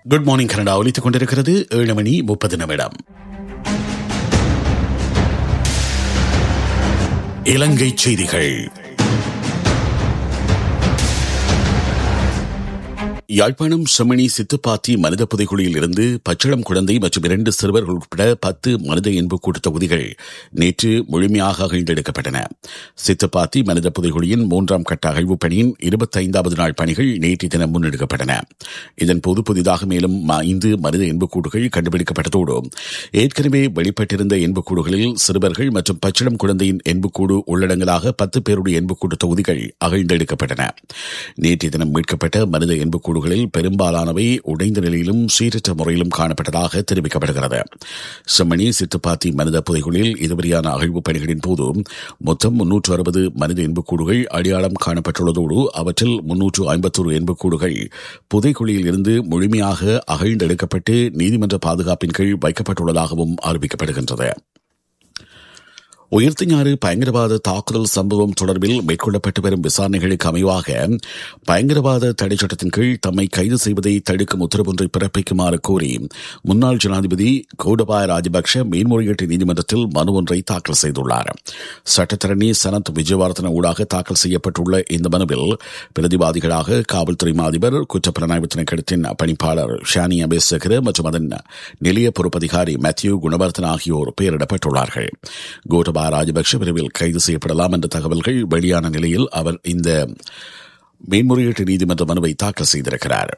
good morning Canada ஒலித்துக் கொண்டிருக்கிறது ஏழு மணி முப்பது நிமிடம் இலங்கை செய்திகள் யாழ்ப்பாணம் செம்மணி சித்துப்பாத்தி மனித புதைகுழியில் இருந்து பச்சிளம் குழந்தை மற்றும் இரண்டு சிறுவர்கள் உட்பட பத்து மனித எண்புக்கூட்டு தொகுதிகள் நேற்று முழுமையாக அகழ்ந்தெடுக்கப்பட்டன சித்துப்பாத்தி மனித புதைகுழியின் மூன்றாம் கட்ட அகழ்வு பணியின் இருபத்தைந்தாவது நாள் பணிகள் நேற்று தினம் முன்னெடுக்கப்பட்டன இதன்போது புதிதாக மேலும் ஐந்து மனித எண்புக்கூடுகள் கண்டுபிடிக்கப்பட்டதோடு ஏற்கனவே வெளிப்பட்டிருந்த எண்புக்கூடுகளில் சிறுவர்கள் மற்றும் பச்சிளம் குழந்தையின் எண்புக்கூடு உள்ளடங்கலாக பத்து பேருடைய எண்புக்கூட்டு தொகுதிகள் அகழ்ந்தெடுக்கப்பட்டன நேற்றைய தினம் மீட்கப்பட்ட மனித எண்புக்கூடுகளில் பெரும்பாலானவை உடைந்த நிலையிலும் சீரற்ற முறையிலும் காணப்பட்டதாக தெரிவிக்கப்படுகிறது செம்மணி சித்துப்பாத்தி மனித புதைகுழில் இதுவரையான அகழ்வு பணிகளின் போது மொத்தம் முன்னூற்று அறுபது மனித எண்புக்கூடுகள் அடையாளம் காணப்பட்டுள்ளதோடு அவற்றில் முன்னூற்று ஐம்பத்தொரு எண்புக்கூடுகள் புதைக்குழியில் இருந்து முழுமையாக அகழ்ந்தெடுக்கப்பட்டு நீதிமன்ற பாதுகாப்பின் கீழ் வைக்கப்பட்டுள்ளதாகவும் அறிவிக்கப்படுகின்றது உயிர்த்திஞாறு பயங்கரவாத தாக்குதல் சம்பவம் தொடர்பில் மேற்கொள்ளப்பட்டு வரும் விசாரணைகளுக்கு அமைவாக பயங்கரவாத தடை சட்டத்தின் கீழ் தம்மை கைது செய்வதை தடுக்கும் உத்தரவு ஒன்றை பிறப்பிக்குமாறு கோரி முன்னாள் ஜனாதிபதி கோடபாய ராஜபக்ஷ மேன்முறையீட்டு நீதிமன்றத்தில் மனு ஒன்றை தாக்கல் செய்துள்ளார் சட்டத்தரணி சனத் விஜயவர்தன ஊடாக தாக்கல் செய்யப்பட்டுள்ள இந்த மனுவில் பிரதிவாதிகளாக காவல்துறை அதிபர் குற்றப்புலனாய்வு திணைக்களத்தின் பணிப்பாளர் ஷானி அபேசகர் மற்றும் அதன் நிலைய பொறுப்பதிகாரி மேத்யூ குணவர்தன் ஆகியோர் பெயரிடப்பட்டுள்ளார்கள் கோட்டபா ராஜபக்ஷ விரைவில் கைது செய்யப்படலாம் என்ற தகவல்கள் வெளியான நிலையில் அவர் இந்த மேன்முறையீட்டு நீதிமன்ற மனுவை தாக்கல் செய்திருக்கிறார்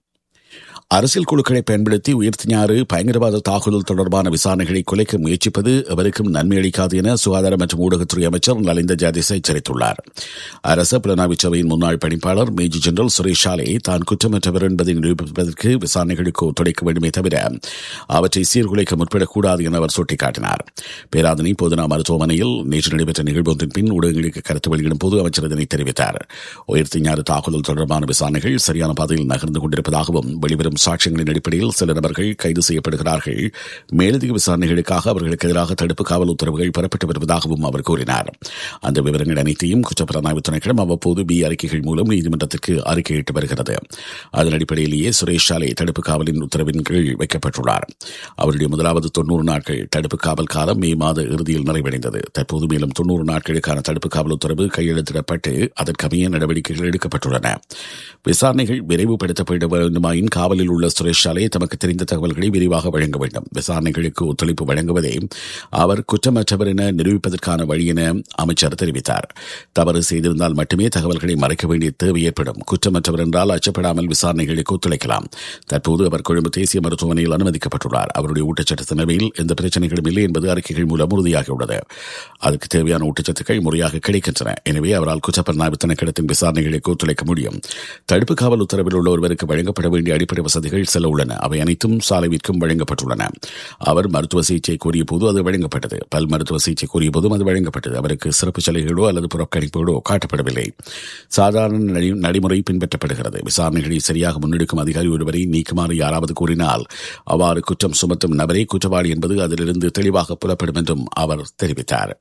அரசியல் குழுக்களை பயன்படுத்தி உயிர்த்திஞாறு பயங்கரவாத தாக்குதல் தொடர்பான விசாரணைகளை குலைக்க முயற்சிப்பது எவருக்கும் நன்மை அளிக்காது என சுகாதார மற்றும் ஊடகத்துறை அமைச்சர் நலிந்த ஜாதிஸ் எச்சரித்துள்ளார் அரச புலனாய்வு சபையின் முன்னாள் பணிப்பாளர் மேஜர் ஜெனரல் சுரேஷ் சாலை தான் குற்றமற்றவர் என்பதை நிரூபிப்பதற்கு விசாரணைகளுக்கு ஒத்துழைக்க வேண்டுமே தவிர அவற்றை சீர்குலைக்க முற்படக்கூடாது என அவர் சுட்டிக்காட்டினார் பேராதனை போதனா மருத்துவமனையில் நேற்று நடைபெற்ற நிகழ்வு ஒன்றின் பின் ஊடகங்களுக்கு கருத்து வெளியிடும் போது அமைச்சர் இதனை தெரிவித்தார் உயிர்த்திஞாறு தாக்குதல் தொடர்பான விசாரணைகள் சரியான பாதையில் நகர்ந்து கொண்டிருப்பதாகவும் வெளிவரும் வரும் சாட்சியங்களின் அடிப்படையில் சில நபர்கள் கைது செய்யப்படுகிறார்கள் மேலதிக விசாரணைகளுக்காக அவர்களுக்கு எதிராக தடுப்பு காவல் உத்தரவுகள் பெறப்பட்டு வருவதாகவும் அவர் கூறினார் அந்த விவரங்கள் அனைத்தையும் குற்றப்புலனாய்வு துணைக்கிடம் அவ்வப்போது பி அறிக்கைகள் மூலம் நீதிமன்றத்திற்கு அறிக்கையிட்டு வருகிறது அதன் அடிப்படையிலேயே சுரேஷ் சாலை தடுப்பு காவலின் உத்தரவின் கீழ் வைக்கப்பட்டுள்ளார் அவருடைய முதலாவது தொன்னூறு நாட்கள் தடுப்பு காவல் காலம் மே மாத இறுதியில் நிறைவடைந்தது தற்போது மேலும் தொன்னூறு நாட்களுக்கான தடுப்பு காவல் உத்தரவு கையெழுத்திடப்பட்டு அதற்கமைய நடவடிக்கைகள் எடுக்கப்பட்டுள்ளன விசாரணைகள் விரைவுபடுத்தப்பட வேண்டுமாயின் காவலில் காவலில் உள்ள சுரேஷ் சாலை தமக்கு தெரிந்த தகவல்களை விரிவாக வழங்க வேண்டும் விசாரணைகளுக்கு ஒத்துழைப்பு வழங்குவதே அவர் குற்றமற்றவர் என நிரூபிப்பதற்கான வழி என அமைச்சர் தெரிவித்தார் தவறு செய்திருந்தால் மட்டுமே தகவல்களை மறைக்க வேண்டிய தேவை ஏற்படும் குற்றமற்றவர் என்றால் அச்சப்படாமல் விசாரணைகளுக்கு ஒத்துழைக்கலாம் தற்போது அவர் கொழும்பு தேசிய மருத்துவமனையில் அனுமதிக்கப்பட்டுள்ளார் அவருடைய ஊட்டச்சத்து நிலைமையில் எந்த பிரச்சனைகளும் இல்லை என்பது அறிக்கைகள் மூலம் உறுதியாகியுள்ளது அதற்கு தேவையான ஊட்டச்சத்துக்கள் முறையாக கிடைக்கின்றன எனவே அவரால் குற்றப்புலனாய்வு திணைக்களத்தின் விசாரணைகளுக்கு ஒத்துழைக்க முடியும் தடுப்பு காவல் உத்தரவில் உள்ள ஒருவருக்கு வழங்கப்பட வேண்டிய அடிப்படை வசதிகள் சில உள்ளன அவை அனைத்தும் சாலைவிற்கும் வழங்கப்பட்டுள்ளன அவர் மருத்துவ சிகிச்சை கோரிய போது அது வழங்கப்பட்டது பல் மருத்துவ சிகிச்சை கோரிய போதும் அது வழங்கப்பட்டது அவருக்கு சிறப்பு சலுகைகளோ அல்லது புறக்கணிப்புகளோ காட்டப்படவில்லை சாதாரண நடைமுறை பின்பற்றப்படுகிறது விசாரணைகளை சரியாக முன்னெடுக்கும் அதிகாரி ஒருவரை நீக்குமாறு யாராவது கூறினால் அவ்வாறு குற்றம் சுமத்தும் நபரே குற்றவாளி என்பது அதிலிருந்து தெளிவாக புலப்படும் என்றும் அவர் தெரிவித்தார்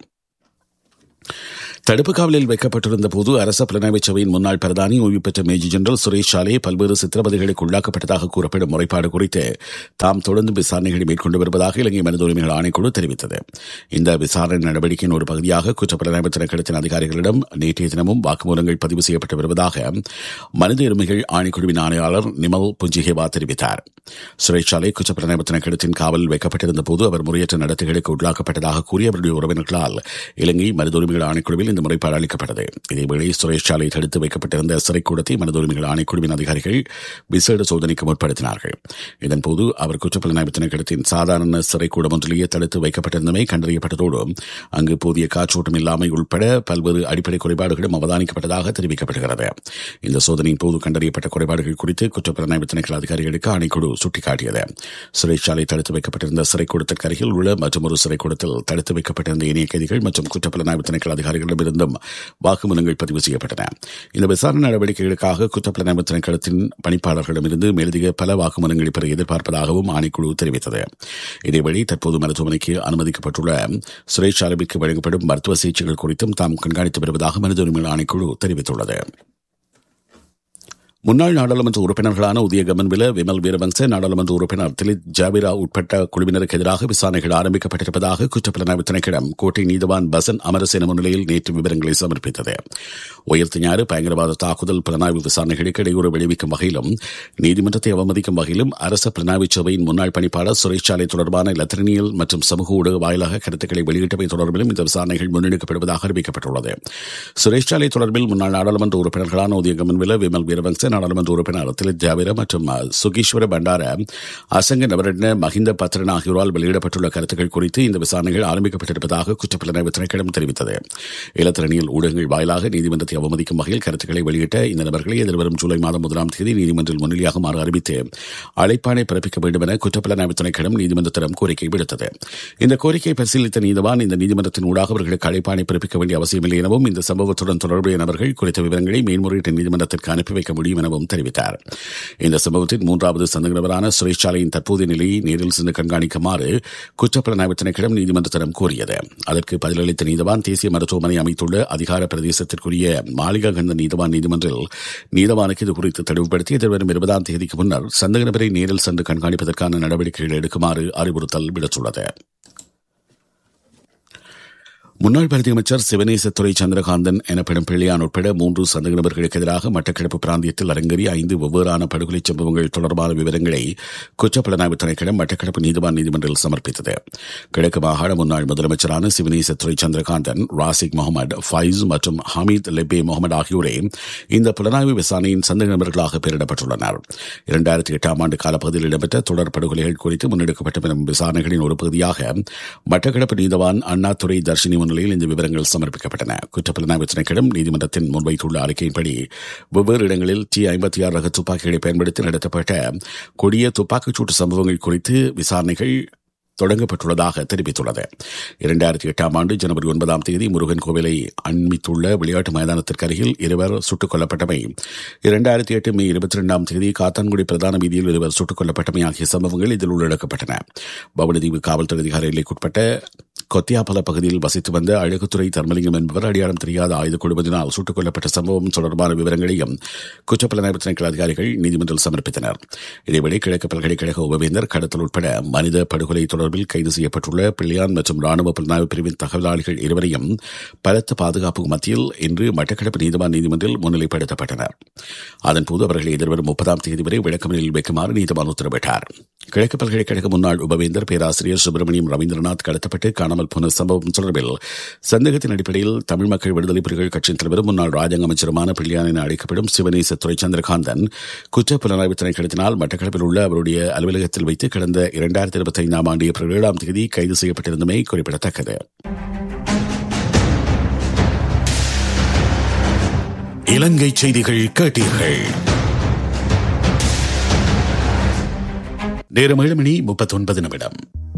தடுப்பு காவலில் வைக்கப்பட்டிருந்த போது அரச புலனாய்வு சபையின் முன்னாள் பிரதானி ஓய்வு பெற்ற மேஜர் ஜெனரல் சுரேஷ் சாலே பல்வேறு சித்திரவதைகளுக்கு உள்ளாக்கப்பட்டதாக கூறப்படும் முறைப்பாடு குறித்து தாம் தொடர்ந்து விசாரணைகளை மேற்கொண்டு வருவதாக இலங்கை மனித உரிமைகள் ஆணைக்குழு தெரிவித்தது இந்த விசாரணை நடவடிக்கையின் ஒரு பகுதியாக குற்றப்புலனாய்வு திணைக்களத்தின் அதிகாரிகளிடம் நேற்றைய தினமும் வாக்குமூலங்கள் பதிவு செய்யப்பட்டு வருவதாக மனித உரிமைகள் ஆணைக்குழுவின் ஆணையாளர் நிமல் புஞ்சிகேவா தெரிவித்தார் சுரேஷ் சாலை குற்றப்புலனாய்வு திணைக்களத்தின் காவலில் வைக்கப்பட்டிருந்த போது அவர் முறையற்ற நடத்தைகளுக்கு உள்ளாக்கப்பட்டதாக கூறி அவருடைய உறவினர்களால் இலங்கை மனித உரிமைகள் ஆணைக்குழுவில் இந்த முறைப்பாடு அளிக்கப்பட்டது இதேவேளை சுரேஷ் சாலை தடுத்து வைக்கப்பட்டிருந்த சிறைக்கூடத்தை மனித உரிமைகள் ஆணைக்குழுவின் அதிகாரிகள் விசேட சோதனைக்கு முற்படுத்தினார்கள் இதன்போது அவர் குற்றப்புலனாய்வு திணைக்களத்தின் சாதாரண சிறைக்கூடம் ஒன்றிலேயே தடுத்து வைக்கப்பட்டிருந்தமை கண்டறியப்பட்டதோடு அங்கு போதிய காற்றோட்டம் இல்லாமை உட்பட பல்வேறு அடிப்படை குறைபாடுகளும் அவதானிக்கப்பட்டதாக தெரிவிக்கப்படுகிறது இந்த சோதனையின் போது கண்டறியப்பட்ட குறைபாடுகள் குறித்து குற்றப்புலனாய்வு திணைக்கள அதிகாரிகளுக்கு ஆணைக்குழு சுட்டிக்காட்டியது சுரேஷ் சாலை தடுத்து வைக்கப்பட்டிருந்த சிறைக்கூடத்திற்கு அருகில் உள்ள மற்றொரு சிறைக்கூடத்தில் தடுத்து வைக்கப்பட்டிருந்த இணைய கைதிகள் மற்றும் குற்றப்புலனாய்வு திணைக்கள அதிகாரிகளிடம் இருந்தும் வாக்குமூலங்கள் பதிவு செய்யப்பட்டன இந்த விசாரணை நடவடிக்கைகளுக்காக குற்றப்புலனாய்வு திணைக்களத்தின் பணிப்பாளர்களிடமிருந்து மேலதிக பல வாக்குமூலங்களை பெற எதிர்பார்ப்பதாகவும் ஆணைக்குழு தெரிவித்தது இதேவழி தற்போது மருத்துவமனைக்கு அனுமதிக்கப்பட்டுள்ள சுரேஷ் சாலபிற்கு வழங்கப்படும் மருத்துவ சிகிச்சைகள் குறித்தும் தாம் கண்காணித்து வருவதாக மனித உரிமைகள் ஆணைக்குழு தெரிவித்துள்ளது முன்னாள் நாடாளுமன்ற உறுப்பினர்களான உதய கமன்வில விமல் வீரவங்ச நாடாளுமன்ற உறுப்பினர் திலித் ஜாவிரா உட்பட்ட குழுவினருக்கு எதிராக விசாரணைகள் ஆரம்பிக்கப்பட்டிருப்பதாக குற்றப்புலனாய்வு திணைக்களம் கோட்டை நீதவான் பசன் அமரசேன முன்னிலையில் நேற்று விவரங்களை சமர்ப்பித்தது உயர்த்து ஞாறு பயங்கரவாத தாக்குதல் புலனாய்வு விசாரணைகளுக்கு இடையூறு விளைவிக்கும் வகையிலும் நீதிமன்றத்தை அவமதிக்கும் வகையிலும் அரச புலனாய்வு சபையின் முன்னாள் பணிப்பாளர் சுரேஷ் சாலை தொடர்பான இலத்திரனியல் மற்றும் சமூக ஊடக வாயிலாக கருத்துக்களை வெளியிட்டவை தொடர்பிலும் இந்த விசாரணைகள் முன்னெடுக்கப்படுவதாக அறிவிக்கப்பட்டுள்ளது சுரேஷ் சாலை தொடர்பில் முன்னாள் நாடாளுமன்ற உறுப்பினர்களான உதய கமன்வில விமல் வீரவங்ச நாடாளுமன்ற உறுப்பினர் திலித் ஜாவிர மற்றும் சுகீஸ்வர பண்டார அசங்க நபரின மஹிந்த பத்ரன் ஆகியோரால் வெளியிடப்பட்டுள்ள கருத்துக்கள் குறித்து இந்த விசாரணைகள் ஆரம்பிக்கப்பட்டிருப்பதாக குற்றப்புலனாய்வு திணைக்களம் தெரிவித்தது இலத்திரனியல் ஊடகங்கள் வாயிலாக நீதிமன்றத்தை அவமதிக்கும் வகையில் கருத்துக்களை வெளியிட்ட இந்த நபர்களை எதிர்வரும் ஜூலை மாதம் முதலாம் தேதி நீதிமன்றில் முன்னிலையாகுமாறு அறிவித்து அழைப்பாணை பிறப்பிக்க வேண்டும் என குற்றப்புலனாய்வு திணைக்களம் நீதிமன்றத்திடம் கோரிக்கை விடுத்தது இந்த கோரிக்கையை பரிசீலித்த நீதிவான் இந்த நீதிமன்றத்தின் ஊடாக அவர்களுக்கு அழைப்பாணை பிறப்பிக்க வேண்டிய அவசியமில்லை எனவும் இந்த சம்பவத்துடன் தொடர்புடைய நபர்கள் குறித்த விவரங்களை மேன்முறையீட்டு நீதிமன்றத்திற்கு அனுப்பி வைக்க முடியும் எனவும் தெரிவித்தார் இந்த சம்பவத்தின் மூன்றாவது சந்தக நபரான சுரேஷ் சாலையின் தற்போதைய நிலையை நேரில் சென்று கண்காணிக்குமாறு குற்றப்புலனாய்வு திணைக்களம் நீதிமன்றத்திடம் கோரியது அதற்கு பதிலளித்த நீதவான் தேசிய மருத்துவமனை அமைத்துள்ள அதிகார பிரதேசத்திற்குரிய மாளிகா கந்த நீதவான் நீதிமன்றில் நீதவானுக்கு இது குறித்து தெளிவுபடுத்தி எதிர்வரும் இருபதாம் தேதிக்கு முன்னர் சந்தக நபரை நேரில் சென்று கண்காணிப்பதற்கான நடவடிக்கைகள் எடுக்குமாறு அறிவுறுத்தல் விடுத்துள்ளது முன்னாள் பிரதி அமைச்சர் சிவனேசத்துறை சந்திரகாந்தன் எனப்படும் பிள்ளையான் உட்பட மூன்று சந்தக நபர்களுக்கு எதிராக மட்டக்களப்பு பிராந்தியத்தில் அரங்கேறி ஐந்து வெவ்வேறான படுகொலை சம்பவங்கள் தொடர்பான விவரங்களை குற்றப்புலனாய்வு திணைக்களம் மட்டக்களப்பு நீதிவான் நீதிமன்றில் சமர்ப்பித்தது கிழக்கு மாகாண முன்னாள் முதலமைச்சரான சிவனேசத்துறை சந்திரகாந்தன் ராசிக் முகமது ஃபைஸ் மற்றும் ஹமீத் லெபே முகமது ஆகியோரே இந்த புலனாய்வு விசாரணையின் சந்தக நபர்களாக பெயரிடப்பட்டுள்ளனர் இரண்டாயிரத்தி எட்டாம் ஆண்டு காலப்பகுதியில் இடம்பெற்ற தொடர் படுகொலைகள் குறித்து முன்னெடுக்கப்பட்டு வரும் விசாரணைகளின் ஒரு பகுதியாக மட்டக்களப்பு நீதவான் அண்ணாதுரை தர்ஷினி முன்னிலையில் இந்த விவரங்கள் சமர்ப்பிக்கப்பட்டன குற்றப்புலனாய்வு திணைக்களம் நீதிமன்றத்தின் முன்வைத்துள்ள அறிக்கையின்படி வெவ்வேறு இடங்களில் டி ஐம்பத்தி ஆறு ரக துப்பாக்கிகளை பயன்படுத்தி நடத்தப்பட்ட கொடிய துப்பாக்கிச்சூட்டு சம்பவங்கள் குறித்து விசாரணைகள் தொடங்கப்பட்டுள்ளதாக தெரிவித்துள்ளது இரண்டாயிரத்தி எட்டாம் ஆண்டு ஜனவரி ஒன்பதாம் தேதி முருகன் கோவிலை அண்மித்துள்ள விளையாட்டு மைதானத்திற்கு அருகில் இருவர் சுட்டுக் கொல்லப்பட்டமை இரண்டாயிரத்தி எட்டு மே இருபத்தி இரண்டாம் தேதி காத்தான்குடி பிரதான வீதியில் இருவர் சுட்டுக் கொல்லப்பட்டமை ஆகிய சம்பவங்கள் இதில் உள்ளடக்கப்பட்டன பவனதீவு காவல்துறை அதிகார எல்லைக்குட்பட்ட கொத்தியாபல பகுதியில் வசித்து வந்த அழகுத்துறை தர்மலிங்கம் என்பவர் அடையாளம் தெரியாத ஆயுத குழுவத்தினால் சுட்டுக் கொல்லப்பட்ட சம்பவம் தொடர்பான விவரங்களையும் குற்றப்புலனாய்வு திணைக்கள அதிகாரிகள் நீதிமன்றில் சமர்ப்பித்தனர் இதேவேளை கிழக்கு பல்கலைக்கழக உபவேந்தர் கடத்தல் உட்பட மனித படுகொலை தொடர்பில் கைது செய்யப்பட்டுள்ள பிள்ளையான் மற்றும் ராணுவ புலனாய்வு பிரிவின் தகவலாளிகள் இருவரையும் பலத்த பாதுகாப்பு மத்தியில் இன்று மட்டக்களப்பு நீதிவான் நீதிமன்றில் முன்னிலைப்படுத்தப்பட்டனர் அதன்போது அவர்களை எதிர்வரும் முப்பதாம் தேதி வரை விளக்கமறியலில் வைக்குமாறு நீதிவான் உத்தரவிட்டார் கிழக்கு பல்கலைக்கழக முன்னாள் உபவேந்தர் பேராசிரியர் சுப்பிரமணியம் ரவீந்திரநாத் கடத்தப்பட்டு காணாமல் போன சம்பவம் தொடர்பில் சந்தேகத்தின் அடிப்படையில் தமிழ் மக்கள் விடுதலை புலிகள் கட்சியின் தலைவரும் முன்னாள் ராஜாங்க அமைச்சருமான பிள்ளையான் என அழைக்கப்படும் சிவனேசத்துறை சந்திரகாந்தன் குற்ற புலனாய்வு திணைக்களத்தினால் மட்டக்களப்பில் உள்ள அவருடைய அலுவலகத்தில் வைத்து கடந்த இரண்டாயிரத்தி இருபத்தி ஐந்தாம் ஆண்டு ஏப்ரல் ஏழாம் தேதி கைது செய்யப்பட்டிருந்தமை குறிப்பிடத்தக்கது இலங்கை செய்திகள் கேட்டீர்கள் நேரம் ஏழு மணி முப்பத்தி ஒன்பது நிமிடம்